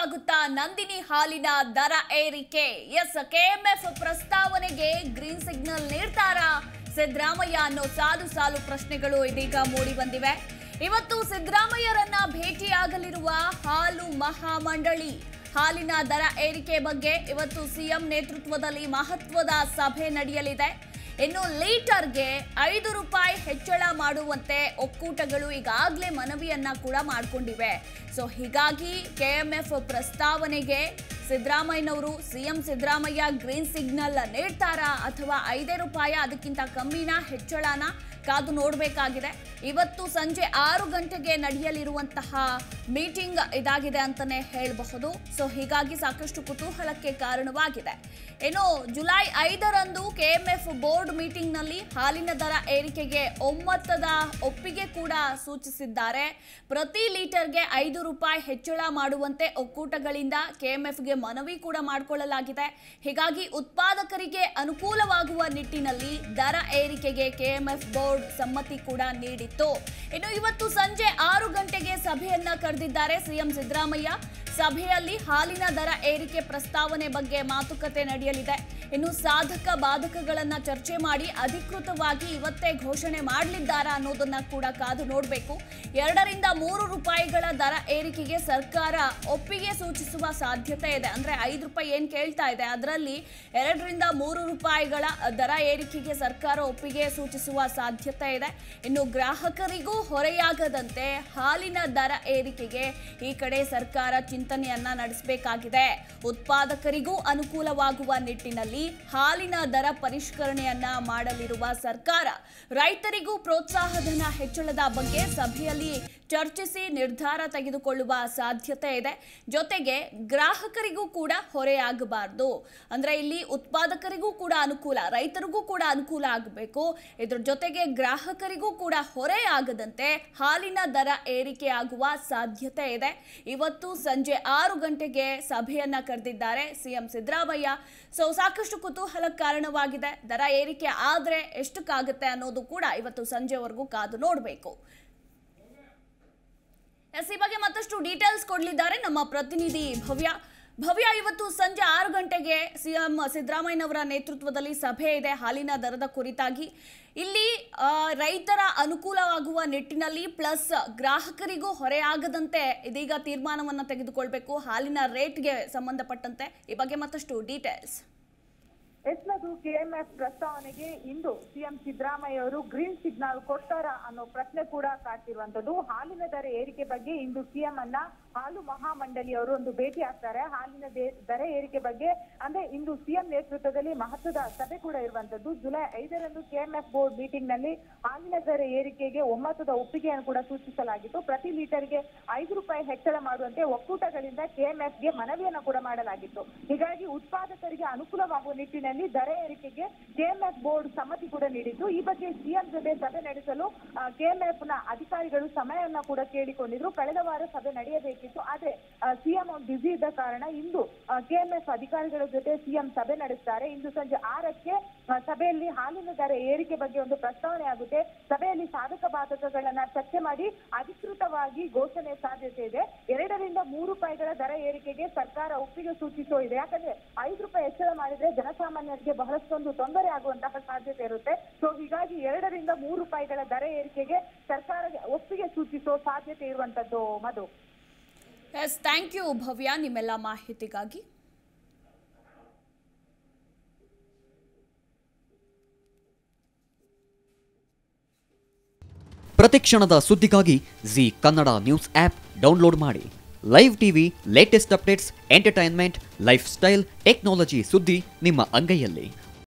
ಸಾಧ್ಯವಾಗುತ್ತಾ ನಂದಿನಿ ಹಾಲಿನ ದರ ಏರಿಕೆ ಎಸ್ ಕೆಎಂಎಫ್ ಪ್ರಸ್ತಾವನೆಗೆ ಗ್ರೀನ್ ಸಿಗ್ನಲ್ ನೀಡ್ತಾರಾ ಸಿದ್ದರಾಮಯ್ಯ ಅನ್ನೋ ಸಾಲು ಸಾಲು ಪ್ರಶ್ನೆಗಳು ಇದೀಗ ಮೂಡಿ ಬಂದಿವೆ ಇವತ್ತು ಸಿದ್ದರಾಮಯ್ಯರನ್ನ ಭೇಟಿಯಾಗಲಿರುವ ಹಾಲು ಮಹಾಮಂಡಳಿ ಹಾಲಿನ ದರ ಏರಿಕೆ ಬಗ್ಗೆ ಇವತ್ತು ಸಿಎಂ ನೇತೃತ್ವದಲ್ಲಿ ಮಹತ್ವದ ಸಭೆ ನಡೆಯಲಿದೆ ಇನ್ನು ಲೀಟರ್ಗೆ ಐದು ರೂಪಾಯಿ ಹೆಚ್ಚಳ ಮಾಡುವಂತೆ ಒಕ್ಕೂಟಗಳು ಈಗಾಗಲೇ ಮನವಿಯನ್ನ ಕೂಡ ಮಾಡಿಕೊಂಡಿವೆ ಸೊ ಹೀಗಾಗಿ ಕೆಎಂಎಫ್ ಪ್ರಸ್ತಾವನೆಗೆ ಸಿದ್ದರಾಮಯ್ಯನವರು ಸಿಎಂ ಸಿದ್ದರಾಮಯ್ಯ ಗ್ರೀನ್ ಸಿಗ್ನಲ್ ನೀಡ್ತಾರಾ ಅಥವಾ ಐದೇ ರೂಪಾಯಿ ಅದಕ್ಕಿಂತ ಕಮ್ಮಿನ ಹೆಚ್ಚಳನ ಕಾದು ನೋಡಬೇಕಾಗಿದೆ ಇವತ್ತು ಸಂಜೆ ಆರು ಗಂಟೆಗೆ ನಡೆಯಲಿರುವಂತಹ ಮೀಟಿಂಗ್ ಇದಾಗಿದೆ ಅಂತಾನೆ ಹೇಳಬಹುದು ಸೊ ಹೀಗಾಗಿ ಸಾಕಷ್ಟು ಕುತೂಹಲಕ್ಕೆ ಕಾರಣವಾಗಿದೆ ಇನ್ನು ಜುಲೈ ಐದರಂದು ಕೆಎಂಎಫ್ ಬೋರ್ಡ್ ಮೀಟಿಂಗ್ನಲ್ಲಿ ಹಾಲಿನ ದರ ಏರಿಕೆಗೆ ಒಮ್ಮತದ ಒಪ್ಪಿಗೆ ಕೂಡ ಸೂಚಿಸಿದ್ದಾರೆ ಪ್ರತಿ ಲೀಟರ್ಗೆ ಐದು ರೂಪಾಯಿ ಹೆಚ್ಚಳ ಮಾಡುವಂತೆ ಒಕ್ಕೂಟಗಳಿಂದ ಕೆಎಂಎಫ್ಗೆ ಮನವಿ ಕೂಡ ಮಾಡಿಕೊಳ್ಳಲಾಗಿದೆ ಹೀಗಾಗಿ ಉತ್ಪಾದಕರಿಗೆ ಅನುಕೂಲವಾಗುವ ನಿಟ್ಟಿನಲ್ಲಿ ದರ ಏರಿಕೆಗೆ ಕೆಎಂಎಫ್ ಬೋರ್ಡ್ ಸಮ್ಮತಿ ಕೂಡ ನೀಡಿತ್ತು ಇನ್ನು ಇವತ್ತು ಸಂಜೆ ಆರು ಗಂಟೆಗೆ ಸಭೆಯನ್ನ ಕರೆದಿದ್ದಾರೆ ಸಿಎಂ ಸಿದ್ದರಾಮಯ್ಯ ಸಭೆಯಲ್ಲಿ ಹಾಲಿನ ದರ ಏರಿಕೆ ಪ್ರಸ್ತಾವನೆ ಬಗ್ಗೆ ಮಾತುಕತೆ ನಡೆಯಲಿದೆ ಇನ್ನು ಸಾಧಕ ಬಾಧಕಗಳನ್ನ ಚರ್ಚೆ ಮಾಡಿ ಅಧಿಕೃತವಾಗಿ ಇವತ್ತೇ ಘೋಷಣೆ ಮಾಡಲಿದ್ದಾರಾ ಅನ್ನೋದನ್ನ ಕೂಡ ಕಾದು ನೋಡಬೇಕು ಎರಡರಿಂದ ಮೂರು ರೂಪಾಯಿಗಳ ದರ ಏರಿಕೆಗೆ ಸರ್ಕಾರ ಒಪ್ಪಿಗೆ ಸೂಚಿಸುವ ಸಾಧ್ಯತೆ ಇದೆ ಅಂದ್ರೆ ಐದು ರೂಪಾಯಿ ಏನ್ ಕೇಳ್ತಾ ಇದೆ ಅದರಲ್ಲಿ ಎರಡರಿಂದ ಮೂರು ರೂಪಾಯಿಗಳ ದರ ಏರಿಕೆಗೆ ಸರ್ಕಾರ ಒಪ್ಪಿಗೆ ಸೂಚಿಸುವ ಸಾಧ್ಯತೆ ಇದೆ ಇನ್ನು ಗ್ರಾಹಕರಿಗೂ ಹೊರೆಯಾಗದಂತೆ ಹಾಲಿನ ದರ ಏರಿಕೆಗೆ ಈ ಕಡೆ ಸರ್ಕಾರ ಚಿಂತನೆಯನ್ನ ನಡೆಸಬೇಕಾಗಿದೆ ಉತ್ಪಾದಕರಿಗೂ ಅನುಕೂಲವಾಗುವ ನಿಟ್ಟಿನಲ್ಲಿ ಹಾಲಿನ ದರ ಪರಿಷ್ಕರಣೆಯನ್ನ ಮಾಡಲಿರುವ ಸರ್ಕಾರ ರೈತರಿಗೂ ಪ್ರೋತ್ಸಾಹಧನ ಹೆಚ್ಚಳದ ಬಗ್ಗೆ ಸಭೆಯಲ್ಲಿ ಚರ್ಚಿಸಿ ನಿರ್ಧಾರ ತೆಗೆದುಕೊಳ್ಳುವ ಸಾಧ್ಯತೆ ಇದೆ ಜೊತೆಗೆ ಗ್ರಾಹಕರಿಗೂ ಕೂಡ ಹೊರೆಯಾಗಬಾರ್ದು ಅಂದ್ರೆ ಇಲ್ಲಿ ಉತ್ಪಾದಕರಿಗೂ ಕೂಡ ಅನುಕೂಲ ರೈತರಿಗೂ ಕೂಡ ಅನುಕೂಲ ಆಗಬೇಕು ಇದ್ರ ಜೊತೆಗೆ ಗ್ರಾಹಕರಿಗೂ ಕೂಡ ಹೊರೆ ಆಗದಂತೆ ಹಾಲಿನ ದರ ಏರಿಕೆ ಆಗುವ ಸಾಧ್ಯತೆ ಇದೆ ಇವತ್ತು ಸಂಜೆ ಆರು ಗಂಟೆಗೆ ಸಭೆಯನ್ನ ಕರೆದಿದ್ದಾರೆ ಸಿಎಂ ಸಿದ್ದರಾಮಯ್ಯ ಸೊ ಸಾಕಷ್ಟು ಕುತೂಹಲ ಕಾರಣವಾಗಿದೆ ದರ ಏರಿಕೆ ಆದ್ರೆ ಎಷ್ಟಕ್ಕಾಗುತ್ತೆ ಅನ್ನೋದು ಕೂಡ ಇವತ್ತು ಸಂಜೆವರೆಗೂ ಕಾದು ನೋಡಬೇಕು ಎಸ್ ಈ ಬಗ್ಗೆ ಮತ್ತಷ್ಟು ಡೀಟೇಲ್ಸ್ ಕೊಡಲಿದ್ದಾರೆ ನಮ್ಮ ಪ್ರತಿನಿಧಿ ಭವ್ಯ ಭವ್ಯ ಇವತ್ತು ಸಂಜೆ ಆರು ಗಂಟೆಗೆ ಸಿಎಂ ಸಿದ್ದರಾಮಯ್ಯನವರ ನೇತೃತ್ವದಲ್ಲಿ ಸಭೆ ಇದೆ ಹಾಲಿನ ದರದ ಕುರಿತಾಗಿ ಇಲ್ಲಿ ಆ, ರೈತರ ಅನುಕೂಲವಾಗುವ ನಿಟ್ಟಿನಲ್ಲಿ ಪ್ಲಸ್ ಗ್ರಾಹಕರಿಗೂ ಹೊರೆಯಾಗದಂತೆ ಇದೀಗ ತೀರ್ಮಾನವನ್ನು ತೆಗೆದುಕೊಳ್ಬೇಕು ಹಾಲಿನ ರೇಟ್ಗೆ ಸಂಬಂಧಪಟ್ಟಂತೆ ಈ ಬಗ್ಗೆ ಮತ್ತಷ್ಟು ಡೀಟೇಲ್ಸ್ ಎಸ್ನದು ಕೆಎಂಎಫ್ ಪ್ರಸ್ತಾವನೆಗೆ ಇಂದು ಸಿಎಂ ಸಿದ್ದರಾಮಯ್ಯ ಅವರು ಗ್ರೀನ್ ಸಿಗ್ನಲ್ ಕೊಡ್ತಾರಾ ಅನ್ನೋ ಪ್ರಶ್ನೆ ಕೂಡ ಕಾಡ್ತಿರುವಂತದ್ದು ಹಾಲಿನ ದರ ಏರಿಕೆ ಬಗ್ಗೆ ಇಂದು ಸಿಎಂ ಅನ್ನ ಹಾಲು ಮಹಾಮಂಡಳಿಯವರು ಒಂದು ಭೇಟಿ ಆಗ್ತಾರೆ ಹಾಲಿನ ದೇ- ದರ ಏರಿಕೆ ಬಗ್ಗೆ ಅಂದ್ರೆ ಇಂದು ಸಿಎಂ ನೇತೃತ್ವದಲ್ಲಿ ಮಹತ್ವದ ಸಭೆ ಕೂಡ ಇರುವಂತದ್ದು ಜುಲೈ ಐದರಂದು ಕೆಎಂಎಫ್ ಬೋರ್ಡ್ ಮೀಟಿಂಗ್ ನಲ್ಲಿ ಹಾಲಿನ ದರ ಏರಿಕೆಗೆ ಒಮ್ಮತದ ಒಪ್ಪಿಗೆಯನ್ನು ಕೂಡ ಸೂಚಿಸಲಾಗಿತ್ತು ಪ್ರತಿ ಲೀಟರ್ಗೆ ಐದು ರೂಪಾಯಿ ಹೆಚ್ಚಳ ಮಾಡುವಂತೆ ಒಕ್ಕೂಟಗಳಿಂದ ಕೆಎಂಎಫ್ಗೆ ಮನವಿಯನ್ನು ಕೂಡ ಮಾಡಲಾಗಿತ್ತು ಹೀಗಾಗಿ ಉತ್ಪಾದಕರಿಗೆ ಅನುಕೂಲವಾಗುವ ನಿಟ್ಟಿನಲ್ಲಿ ದರ ಏರಿಕೆಗೆ ಕೆಎಂಎಫ್ ಬೋರ್ಡ್ ಸಮ್ಮತಿ ಕೂಡ ನೀಡಿದ್ದು ಈ ಬಗ್ಗೆ ಸಿಎಂ ಜೊತೆ ಸಭೆ ನಡೆಸಲು ಕೆಎಂಎಫ್ ನ ಅಧಿಕಾರಿಗಳು ಸಮಯವನ್ನ ಕೂಡ ಕೇಳಿಕೊಂಡಿದ್ರು ಕಳೆದ ವಾರ ಸಭೆ ನಡೆಯಬೇಕಿತ್ತು ಆದ್ರೆ ಸಿಎಂ ಬ್ಯುಸಿ ಇದ್ದ ಕಾರಣ ಇಂದು ಕೆಎಂಎಫ್ ಅಧಿಕಾರಿಗಳ ಜೊತೆ ಸಿಎಂ ಸಭೆ ನಡೆಸ್ತಾರೆ ಇಂದು ಸಂಜೆ ಆರಕ್ಕೆ ಆ, ಸಭೆಯಲ್ಲಿ ಹಾಲಿನ ದರ ಏರಿಕೆ ಬಗ್ಗೆ ಒಂದು ಪ್ರಸ್ತಾವನೆ ಆಗುತ್ತೆ ಸಭೆಯಲ್ಲಿ ಸಾಧಕ ಬಾಧಕಗಳನ್ನ ಚರ್ಚೆ ಮಾಡಿ ಅಧಿಕೃತವಾಗಿ ಘೋಷಣೆ ಸಾಧ್ಯತೆ ಇದೆ ಎರಡರಿಂದ ಮೂರು ರೂಪಾಯಿಗಳ ದರ ಏರಿಕೆಗೆ ಸರ್ಕಾರ ಒಪ್ಪಿಗೆ ಸೂಚಿಸೋ ಇದೆ ಯಾಕಂದ್ರೆ ಐದು ರೂಪಾಯಿ ಹೆಚ್ಚಳ ಮಾಡಿದ್ರೆ ಜನಸಾಮಾನ್ಯರಿಗೆ ಬಹಳಷ್ಟೊಂದು ತೊಂದರೆ ಆಗುವಂತಹ ಸಾಧ್ಯತೆ ಇರುತ್ತೆ ಸೊ ಹೀಗಾಗಿ ಎರಡರಿಂದ ಮೂರು ರೂಪಾಯಿಗಳ ದರ ಏರಿಕೆಗೆ ಸರ್ಕಾರ ಒಪ್ಪಿಗೆ ಸೂಚಿಸೋ ಸಾಧ್ಯತೆ ಇರುವಂತದ್ದು Madhu S thank you Bhavya ನಿಮ್ಮೆಲ್ಲ ಮಾಹಿತಿಗಾಗಿ ಪ್ರತಿಕ್ಷಣದ ಸುದ್ದಿಗಾಗಿ Zee Kannada news app download ಮಾಡಿ live TV latest updates entertainment lifestyle technology ಸುದ್ದಿ ನಿಮ್ಮ ಅಂಗೈಯಲ್ಲಿ